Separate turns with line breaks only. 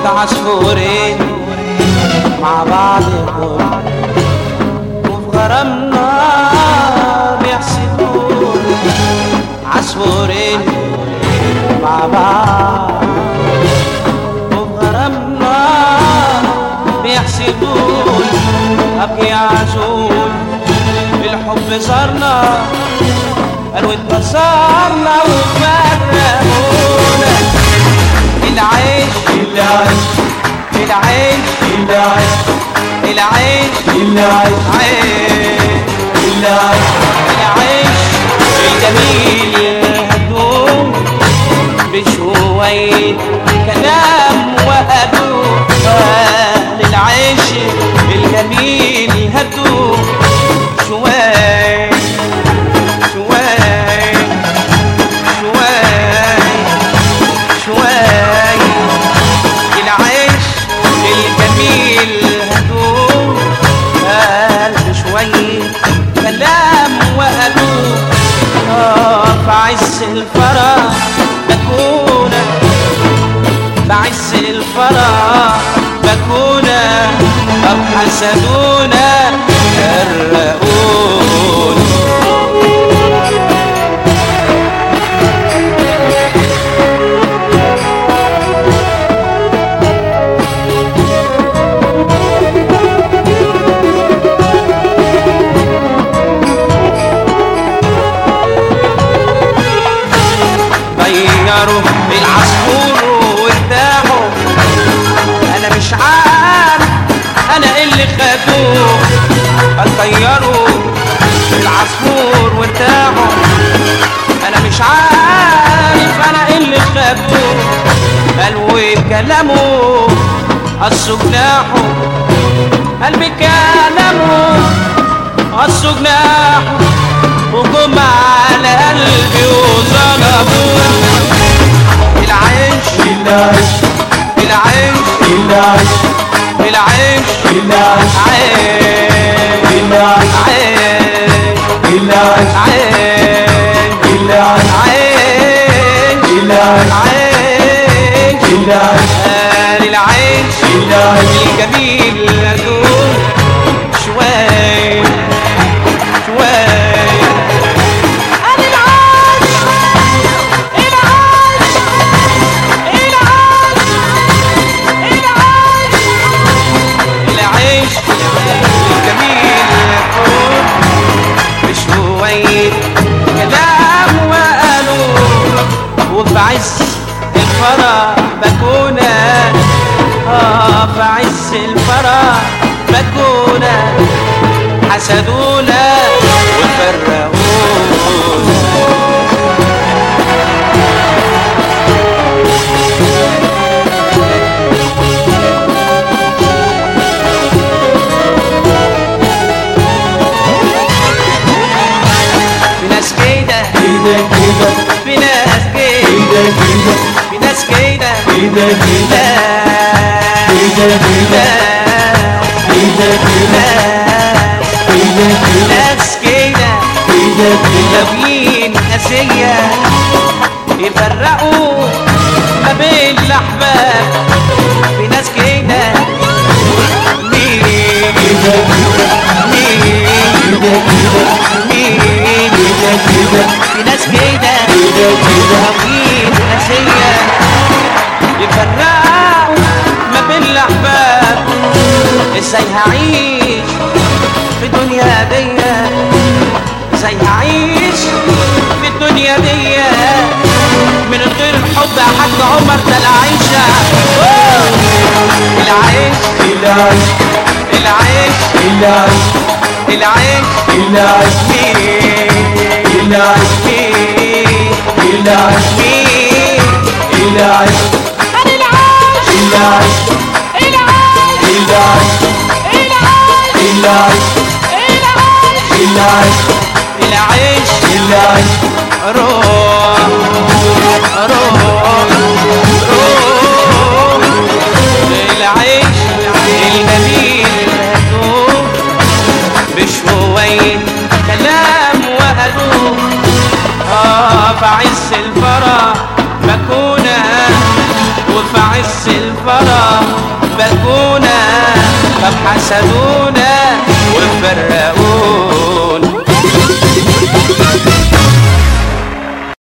عصفورين مع بعضهم وفي غرامنا بيحسدون عصفورين مع بعض وفي غرامنا بيحسدون أبكي عزول الحب صارنا قالوا اتكسرنا وفرقونا العيش
العيش
العيش
العيش
العيش
العيش
عيش
العيش
العيش الجميل هدوم بشوية كلام وهدوء للعيش الجميل هدوء شوي شوي شوي شوي العيش الجميل هدوء قلب شوي كلام وقالوا آه في عز الفرح بكون بعز الفرح بكون أو حسدونا فرقون غيروا العصفور وارتاحوا انا مش عارف انا إيه اللي خدوه غيروا العصفور وارتاحوا انا مش عارف انا إيه اللي خدوه قالوا بكلامه قصوا جناحه قلبي كلامه قصوا جناحه وجم على قلبي وظلموه العيش
العيش
العيش
العيش
العيش
العيش
عيش
العيش
عيش
العيش
عيش
العيش
عيش
العيش
عيش
العيش
قال العيش
العيش
الجميل هدوء شوي شوي قال العيش العيش العيش العيش العيش الجميل هدوء بشوية كلام وقالوا وفي عز الفرح بكونا اه في عز الفرح بكونا حسدونا وفرقونا في ناس كده
كده كده
في ناس كده
كده كده
في ناس كده
كده كده
لا
كده كده
لا
كده كده كده
ناس كده
كده كده
لابين أسية يفرقوا ما بين الأحباب في ناس كده مين
كده
مين
كده كده
مين
كده كده
في ناس كده
كده كده
لابين أسية يفرقوا ما بين الأحباب ازاي هعيش في الدنيا دي ازاي هعيش في الدنيا دي من غير الحب يا حاج عمر ده العيشة أوه! العيش
العيش
العيش
العيش
العيش
العيش
مين
العيش
مين
العيش
مين
العيش
أنا العيش
العيش
العيش
العيش
العيش
العيش العيش
العيش
العيش
روح روح روح العيش الجميل هدوء بشوية كلام وهدوء اه في عز الفرح بكونها وفي عز الفرح حسدونا طب حسدونا وفرقونا